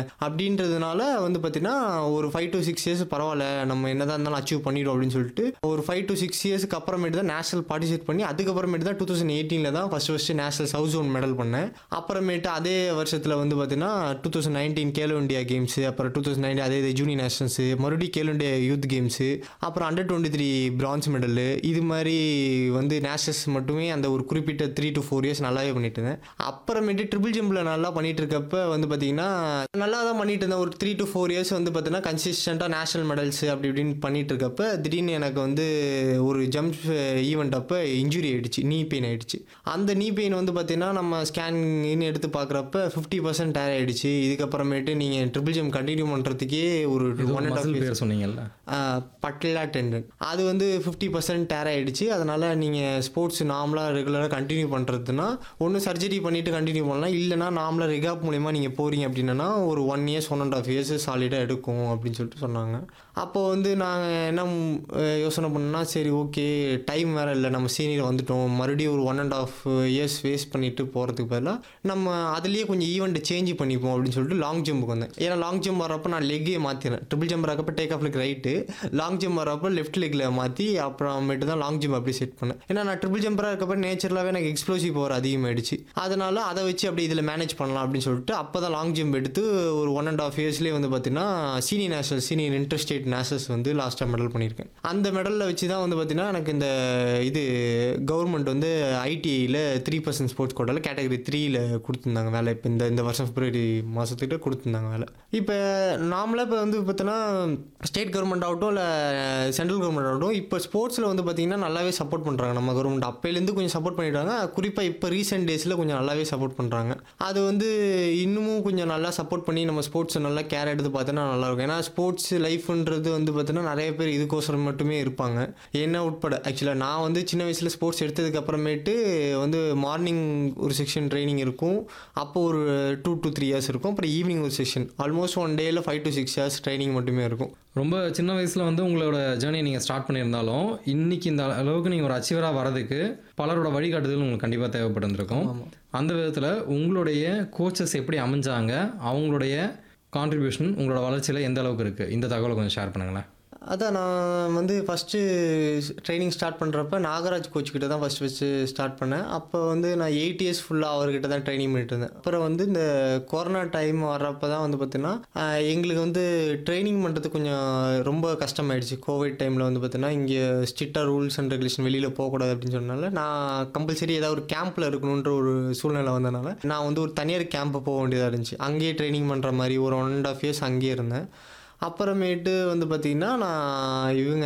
அப்படின்றதுனால வந்து பார்த்தீங்கன்னா ஒரு ஃபைவ் டு சிக்ஸ் இயர்ஸ் பரவாயில்ல நம்ம என்னதான் இருந்தாலும் அச்சீவ் பண்ணிடும் அப்படின்னு சொல்லிட்டு ஒரு ஃபைவ் டு சிக்ஸ் இயர்ஸ்க்கு அப்புறமேட்டு தான் நேஷனல் பார்ட்டிசிபேட் பண்ணி அதுக்கப்புறமேட்டு தான் டூ தௌசண்ட் எயிட்டீனில் தான் first first national south zone medal பண்ணேன் அப்புறமேட்டு அதே வருஷத்தில் வந்து பார்த்தீங்கன்னா two thousand nineteen Khelo India games அப்புறம் டூ தௌசண்ட் நைன்டீன் அதே ஜூனியர் நேஷனல்ஸு மறுபடியும் கேலோ இந்தியா யூத் கேம்ஸு அப்புறம் under twenty three bronze medal இது மாதிரி வந்து நேஷனல்ஸ் மட்டுமே அந்த ஒரு குறிப்பிட்ட த்ரீ டு ஃபோர் இயர்ஸ் நல்லாவே பண்ணிட்டு இருந்தேன் அப்புறமேட்டு ட்ரிபிள் ஜம்பில் நல்லா பண்ணிட்டு இருக்கப்ப வந்து பார்த்தீங்கன்னா நல்லா தான் பண்ணிட்டு இருந்தேன் ஒரு த்ரீ டு ஃபோர் இயர்ஸ் வந்து பார்த்தீங்கன்னா கன்சிஸ்டண்ட்டாக நேஷனல் மெடல்ஸ் அப்படி இப்படின்னு பண்ணிட்டு இருக்கப்ப திடீர்னு எனக்கு வந்து ஒரு ஜம்ப் ஈவெண்ட் அப்போ இன்ஜுரி ஆயிடுச்சு நீ பெயின் ஆயிடுச்சு அந்த நீ பெயின் வந்து பார்த்தீங்கன்னா நம்ம ஸ்கேன் எடுத்து பார்க்குறப்ப ஃபிஃப்டி பர்சன்ட் டயர் ஆயிடுச்சு இதுக்கப்புறமேட்டு நீங்கள் ட்ரிபிள் ஜம்ப் கண்டினியூ பண்ணுறதுக்கே ஒரு ஒன் அண்ட் மசில் பேர் சொன்னீங்கல்ல பட்லா டெண்டன் அது வந்து ஃபிஃப்டி பர்சன்ட் டேர் ஆகிடுச்சு அதனால் நீங்கள் ஸ்போர்ட்ஸ் நார்மலாக ரெகுலராக கண்டினியூ பண்ணுறதுனா ஒன்று சர்ஜரி பண்ணிவிட்டு கண்டினியூ பண்ணலாம் இல்லைனா நார்மலாக ரிகாப் மூலயமா நீங்கள் போகிறீங்க அப்படின்னா ஒரு one years one and half years சாலிடாக எடுக்கும் அப்படின்னு சொல்லிட்டு சொன்னாங்க அப்போ வந்து நாங்கள் என்ன ம், அஹ், யோசனை பண்ணோம்னா சரி ஓகே டைம் வேறு இல்லை நம்ம சீனியர் வந்துட்டோம் மறுபடியும் ஒரு one and half years waste பண்ணிட்டு போகிறதுக்கு பதிலாக நம்ம அதுலேயே கொஞ்சம் ஈவெண்ட் சேஞ்ச் பண்ணிப்போம் அப்படின்னு சொல்லிட்டு லாங் ஜம்புக்கு வந்தேன் ஏன்னா லாங் ஜம்ப் வரப்போ நான் லெக்கே மாற்றினேன் ட்ரிபிள் ஜம்ப் வரப்போ take off leg right long jump வரப்போ லெஃப்ட் லெக்கில் மாற்றி அப்புறமேட்டு தான் லாங் ஜம்ப் அப்படி செட் பண்ணேன் ஏன்னா நான் ட்ரிபிள் ஜம்பராக இருக்கப்போ நேச்சுரலாகவே எனக்கு எக்ஸ்ப்ளோசிவ் பவர் அதிகமாகிடுச்சு அதனால அதை வச்சு அப்படி இதில் மேனேஜ் பண்ணலாம் அப்படின்னு சொல்லிட்டு அப்போ தான் லாங் ஜம்ப் எடுத்து ஒரு ஒன் அண்ட் ஆஃப் இயர்ஸ்லேயே வந்து பார்த்தீங்கன்னா senior national senior inter state nationals வந்து லாஸ்ட்டாக மெடல் பண்ணியிருக்கேன் அந்த மெடலில் வச்சு தான் வந்து பார்த்தீங்கன்னா எனக்கு இந்த இது கவர்மெண்ட் வந்து ஐடிஐயில் த்ரீ பர்சன்ட் ஸ்போர்ட்ஸ் கோட்டாவில் கேட்டகரி த்ரீயில் கொடுத்துருந்தாங்க வேலை இப்போ இந்த இந்த வருஷம் பிப்ரவரி மாதத்துக்கிட்ட கொடுத்துருந்தாங்க வேலை இப்போ நாமளாக இப்போ வந்து பார்த்தோன்னா ஸ்டேட் கவர்மெண்ட் ஆகட்டும் இல்லை சென்ட்ரல் கவர்மெண்ட் ஆகட்டும் இப்போ ஸ்போர்ட்ஸில் வந்து பார்த்தீங்கன்னா நல்லாவே சப்போர்ட் பண்ணுறாங்க நம்ம கவர்மெண்ட் அப்போலேருந்து கொஞ்சம் சப்போர்ட் பண்ணிட்டாங்க குறிப்பாக இப்போ ரீசெண்ட் டேஸில் கொஞ்சம் நல்லாவே சப்போர்ட் பண்ணுறாங்க அது வந்து இன்னமும் கொஞ்சம் நல்லா சப்போர்ட் பண்ணி நம்ம ஸ்போர்ட்ஸை நல்லா கேர் எடுத்து பார்த்தோன்னா நல்லாயிருக்கும் ஏன்னா ஸ்போர்ட்ஸ் லைஃப்ன்றது வந்து பார்த்தோன்னா நிறைய பேர் இதுக்கோசரம் மட்டுமே இருப்பாங்க என்ன உட்பட ஆக்சுவலாக நான் வந்து சின்ன வயசில் ஸ்போர்ட்ஸ் எடுத்ததுக்கு அப்புறமேட்டு வந்து மார்னிங் ஒரு செக்ஷன் ட்ரைனிங் இருக்கும் அப்போ ஒரு டூ டு த்ரீ இயர்ஸ் இருக்கும் அப்புறம் ஈவினிங் ஒரு செக்ஷன் ஆல்மோஸ்ட் ஒன் டேயில் five to six years training மட்டுமே இருக்கும் ரொம்ப சின்ன வயசில் வந்து உங்களோட ஜேர்னி நீங்கள் ஸ்டார்ட் பண்ணியிருந்தாலும் இன்னைக்கு இந்த அளவுக்கு நீங்கள் ஒரு அச்சீவராக வரதுக்கு பலரோட வழிகாட்டுதல் உங்களுக்கு கண்டிப்பாக தேவைப்பட்டிருந்திருக்கும் அந்த விதத்தில் உங்களுடைய கோச்சஸ் எப்படி அமைஞ்சாங்க அவங்களுடைய கான்ட்ரிபியூஷன் உங்களோட வளர்ச்சியில் எந்த அளவுக்கு இருக்குது இந்த தகவலை கொஞ்சம் ஷேர் பண்ணுங்களேன் அதான் நான் வந்து ஃபஸ்ட்டு ட்ரைனிங் ஸ்டார்ட் பண்ணுறப்ப நாகராஜ் கோச் கிட்ட தான் ஃபஸ்ட் ஃபஸ்ட்டு ஸ்டார்ட் பண்ணேன் அப்போ வந்து நான் எயிட் இயர்ஸ் ஃபுல்லாக அவர்கிட்ட தான் ட்ரைனிங் பண்ணிட்டு இருந்தேன் அப்புறம் வந்து இந்த கொரோனா டைம் வர்றப்ப தான் வந்து பார்த்தீங்கன்னா ஆஹ், எங்களுக்கு வந்து ட்ரைனிங் பண்ணுறது கொஞ்சம் ரொம்ப கஷ்டமாயிடுச்சு கோவிட் டைமில் வந்து பார்த்தீங்கன்னா இங்கே ஸ்ட்ரிக்டாக ரூல்ஸ் அண்ட் ரெகுலேஷன் வெளியில் போகக்கூடாது அப்படின்னு சொன்னனால நான் கம்பல்சரி ஏதாவது ஒரு கேம்பில் இருக்கணுன்ற ஒரு சூழ்நிலை வந்தனால நான் வந்து ஒரு தனியார் கேம்ப் போக வேண்டியதாக இருந்துச்சு அங்கேயே ட்ரைனிங் பண்ணுற மாதிரி ஒரு ஒன் அண்ட் ஆஃப் இயர்ஸ் அங்கேயே இருந்தேன் அப்புறமேட்டு வந்து பார்த்திங்கன்னா நான் இவங்க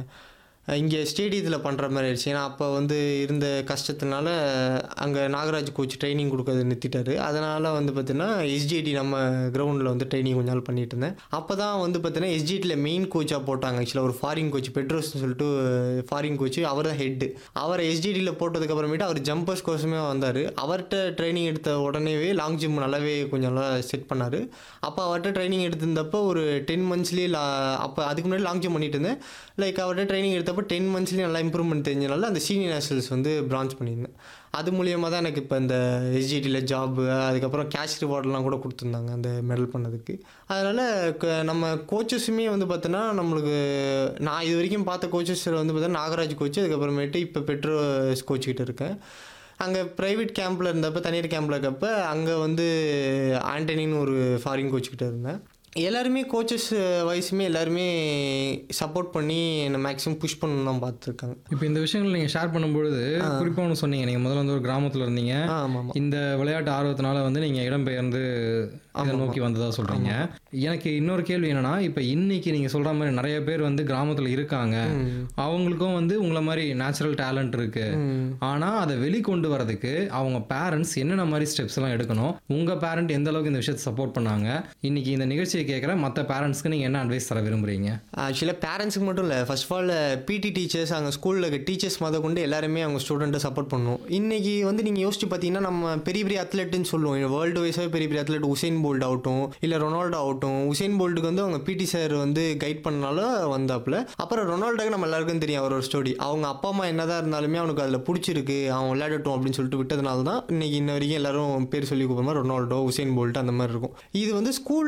இங்கே ஸ்டேடியத்தில் பண்ணுற மாதிரி ஆயிடுச்சு ஏன்னா அப்போ வந்து இருந்த கஷ்டத்தினால அங்கே நாகராஜ் கோச் ட்ரைனிங் கொடுக்கறது நிறுத்திட்டாரு அதனால் வந்து பார்த்தீங்கன்னா எஸ்ஜிடி நம்ம கிரவுண்டில் வந்து ட்ரைனிங் கொஞ்ச நாள் பண்ணிட்டு இருந்தேன் அப்போ தான் வந்து பார்த்தீங்கன்னா எஸ்ஜிடியில் மெயின் கோச்சாக போட்டாங்க ஆக்சுவலாக ஒரு ஃபாரின் கோச் பெட்ரோஸ்னு சொல்லிட்டு ஃபாரின் கோச் அவர் தான் ஹெட்டு அவரை எஸ்ஜிடியில் போட்டதுக்கு அப்புறமேட்டு அவர் ஜம்பர்ஸ் கோசமே வந்தார் அவர்கிட்ட ட்ரைனிங் எடுத்த உடனேவே லாங் ஜிம் நல்லாவே கொஞ்சம் நல்லா செட் பண்ணார் அப்போ அவர்கிட்ட ட்ரைனிங் எடுத்திருந்தப்போ ஒரு டென் மந்த்ஸ்லேயே லா அப்போ அதுக்கு முன்னாடி லாங் ஜம்ப் பண்ணிட்டு இருந்தேன் லைக் அவர்கிட்ட ட்ரைனிங் எடுத்தப்போ டென் மந்த்ஸ்லேயே நல்லா இம்ப்ரூவ்மெண்ட் தெரிஞ்சனால அந்த சீனியர் நேஷனல்ஸ் வந்து பிரான்ச் பண்ணியிருந்தேன் அது மூலியமாக தான் எனக்கு இப்போ இந்த எஸ்ஜிடியில் ஜாப் அதுக்கப்புறம் கேஷ் ரிவார்ட்லாம் கூட கொடுத்துருந்தாங்க அந்த மெடல் பண்ணதுக்கு அதனால் நம்ம கோச்சஸுமே வந்து பார்த்தோன்னா நம்மளுக்கு நான் இது வரைக்கும் பார்த்த கோச்சஸில் வந்து பார்த்தா நாகராஜ் கோச் அதுக்கப்புறமேட்டு இப்போ பெட்ரோ கோச் கிட்ட இருக்கேன் அங்கே ப்ரைவேட் கேம்பில் இருந்தப்போ தனியார் கேம்பில் இருக்கப்ப அங்கே வந்து ஆண்டனின்னு ஒரு ஃபாரின் கோச் கிட்ட இருந்தேன் எல்லாருமே கோச்சஸ் வயசுமே எல்லாருமே சப்போர்ட் பண்ணி என்னை மேக்ஸிமம் புஷ் பண்ணணும் தான் பார்த்துருக்காங்க இப்போ இந்த விஷயங்கள் நீங்கள் ஷேர் பண்ணும்பொழுது குறிப்பாக ஒன்று சொன்னீங்க நீங்கள் முதல்ல வந்து ஒரு கிராமத்தில் இருந்தீங்க ஆமாம் ஆமாம் இந்த விளையாட்டு ஆர்வத்தினால வந்து நீங்கள் இடம்பெயர்ந்து இதை நோக்கி வந்ததா சொல்கிறீங்க எனக்கு இன்னொரு கேள்வி என்னன்னா இப்போ இன்னைக்கு நீங்கள் சொல்கிற மாதிரி நிறைய பேர் வந்து கிராமத்தில் இருக்காங்க அவங்களுக்கும் வந்து உங்களை மாதிரி நேச்சுரல் டேலண்ட் இருக்கு ஆனால் அதை வெளிக்கொண்டு வரதுக்கு அவங்க பேரண்ட்ஸ் என்னென்ன மாதிரி ஸ்டெப்ஸ் எல்லாம் எடுக்கணும் உங்கள் பேரண்ட் எந்த அளவுக்கு இந்த விஷயத்தை சப்போர்ட் பண்ணாங்க இன்னைக்கு இந்த நிகழ்ச்சியை கேட்குற மற்ற பேரண்ட்ஸ்க்கு நீங்கள் என்ன அட்வைஸ் தர விரும்புறீங்க ஆக்சுவலாக பேரண்ட்ஸுக்கு மட்டும் இல்லை first of all PT teachers அங்கே ஸ்கூலில் இருக்க டீச்சர்ஸ் முத கொண்டு எல்லாருமே அவங்க ஸ்டூடெண்ட்டை சப்போர்ட் பண்ணணும் இன்றைக்கி வந்து நீங்கள் யோசிச்சு பார்த்தீங்கன்னா நம்ம பெரிய பெரிய அத்லெட்டுன்னு சொல்லுவோம் வேர்ல்டு வைஸாகவே பெரிய பெரிய அத்லெட் உசைன் போல்ட் ஆகட்டும் இல்லை ரொனால்டோ ஆகட்டும் உசைன் போல்ட்டுக்கு வந்து அவங்க பிடி சார் வந்து கைட் பண்ணனால வந்தாப்புல அப்புறம் ரொனால்டோக்கு நம்ம எல்லாருக்கும் தெரியும் அவரோட ஸ்டோரி அவங்க அப்பா அம்மா என்னதான் இருந்தாலுமே அவனுக்கு அதில் பிடிச்சிருக்கு அவன் விளையாடட்டும் அப்படின்னு சொல்லிட்டு விட்டதுனால தான் இன்னைக்கு இன்ன வரைக்கும் எல்லாரும் பேர் சொல்லி கூப்பிடுற மாதிரி ரொனால்டோ உசைன் போல்ட் அந்த மாதிரி இருக்கும் இது வந்து ஸ்கூல்